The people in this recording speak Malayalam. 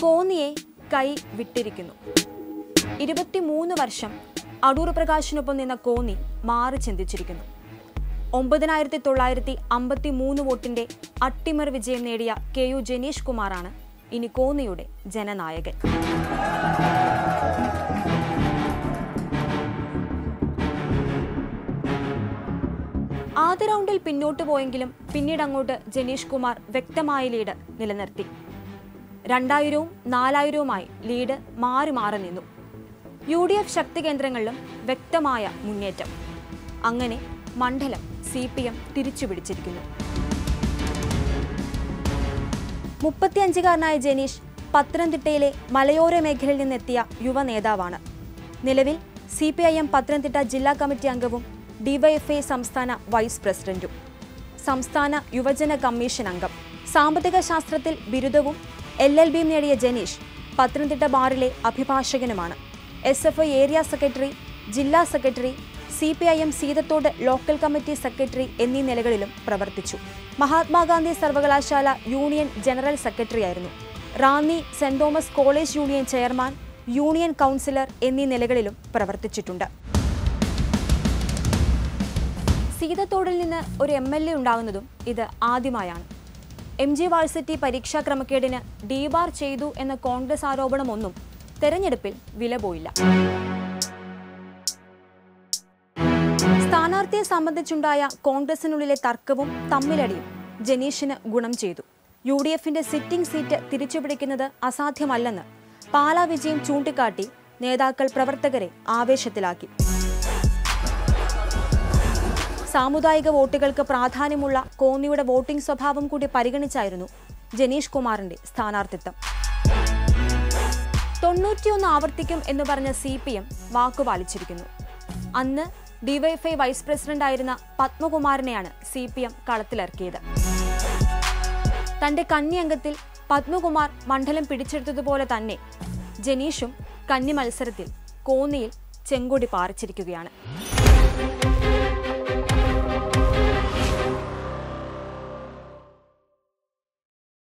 കോന്നിയെ കൈ വിട്ടിരിക്കുന്നു ഇരുപത്തിമൂന്ന് വർഷം അടൂർ പ്രകാശിനൊപ്പം നിന്ന കോന്നി മാറി ചിന്തിച്ചിരിക്കുന്നു ഒമ്പതിനായിരത്തി തൊള്ളായിരത്തി അമ്പത്തി മൂന്ന് വോട്ടിന്റെ അട്ടിമറി വിജയം നേടിയ കെ യു ജനീഷ് കുമാറാണ് ഇനി കോന്നിയുടെ ജനനായകൻ ആദ്യ റൗണ്ടിൽ പിന്നോട്ട് പോയെങ്കിലും പിന്നീട് അങ്ങോട്ട് ജനീഷ് കുമാർ വ്യക്തമായ ലീഡ് നിലനിർത്തി രണ്ടായിരവും നാലായിരവുമായി ലീഡ് മാറി മാറി നിന്നു യു ഡി എഫ് ശക്തി കേന്ദ്രങ്ങളിലും വ്യക്തമായ മുന്നേറ്റം അങ്ങനെ മണ്ഡലം സി പി എം തിരിച്ചുപിടിച്ചിരിക്കുന്നു മുപ്പത്തിയഞ്ചുകാരനായ ജനീഷ് പത്തനംതിട്ടയിലെ മലയോര മേഖലയിൽ നിന്നെത്തിയ യുവ നേതാവാണ് നിലവിൽ C P I M Pathanamthitta ജില്ലാ കമ്മിറ്റി അംഗവും ഡിവൈഎഫ്ഐ സംസ്ഥാന വൈസ് പ്രസിഡന്റും സംസ്ഥാന യുവജന കമ്മീഷൻ അംഗം സാമ്പത്തിക ശാസ്ത്രത്തിൽ ബിരുദവും എൽ എൽ ബിയും നേടിയ ജനീഷ് പത്തനംതിട്ട ബാറിലെ അഭിഭാഷകനുമാണ് S F I area secretary ജില്ലാ secretary C P I M Seethathodu local committee secretary എന്നീ നിലകളിലും പ്രവർത്തിച്ചു മഹാത്മാഗാന്ധി സർവകലാശാല യൂണിയൻ ജനറൽ സെക്രട്ടറിയായിരുന്നു Ranni saint Thomas college union chairman union councillor എന്നീ നിലകളിലും പ്രവർത്തിച്ചിട്ടുണ്ട് സീതത്തോടിൽ നിന്ന് ഒരു എം എൽ എ ഉണ്ടാകുന്നതും ഇത് ആദ്യമായാണ് എം ജി വാഴ്സിറ്റി പരീക്ഷാ ക്രമക്കേടിന് ഡീബാർ ചെയ്തു എന്ന കോൺഗ്രസ് ആരോപണമൊന്നും തെരഞ്ഞെടുപ്പിൽ വില പോയില്ല സ്ഥാനാർത്ഥിയെ സംബന്ധിച്ചുണ്ടായ കോൺഗ്രസിനുള്ളിലെ തർക്കവും തമ്മിലടിയും ജനീഷിന് ഗുണം ചെയ്തു യു ഡി എഫിന്റെ സിറ്റിംഗ് സീറ്റ് തിരിച്ചുപിടിക്കുന്നത് അസാധ്യമല്ലെന്ന് പാലാ വിജയം ചൂണ്ടിക്കാട്ടി നേതാക്കൾ പ്രവർത്തകരെ ആവേശത്തിലാക്കി സാമുദായിക വോട്ടുകൾക്ക് പ്രാധാന്യമുള്ള കോന്നിയുടെ വോട്ടിംഗ് സ്വഭാവം കൂടി പരിഗണിച്ചായിരുന്നു ജനീഷ് കുമാറിന്റെ സ്ഥാനാർത്ഥിത്വം തൊണ്ണൂറ്റിയൊന്ന് ആവർത്തിക്കും എന്ന് പറഞ്ഞ സി പി എം വാക്കുപാലിച്ചിരിക്കുന്നു അന്ന് ഡിവൈഎഫ്ഐ വൈസ് പ്രസിഡന്റ് ആയിരുന്ന പത്മകുമാറിനെയാണ് സി പി എം കളത്തിലിറക്കിയത് തന്റെ കന്നി അംഗത്തിൽ പത്മകുമാർ മണ്ഡലം പിടിച്ചെടുത്തതുപോലെ തന്നെ ജനീഷും കന്നി മത്സരത്തിൽ കോന്നിയിൽ ചെങ്കൊടി പാറിച്ചിരിക്കുകയാണ്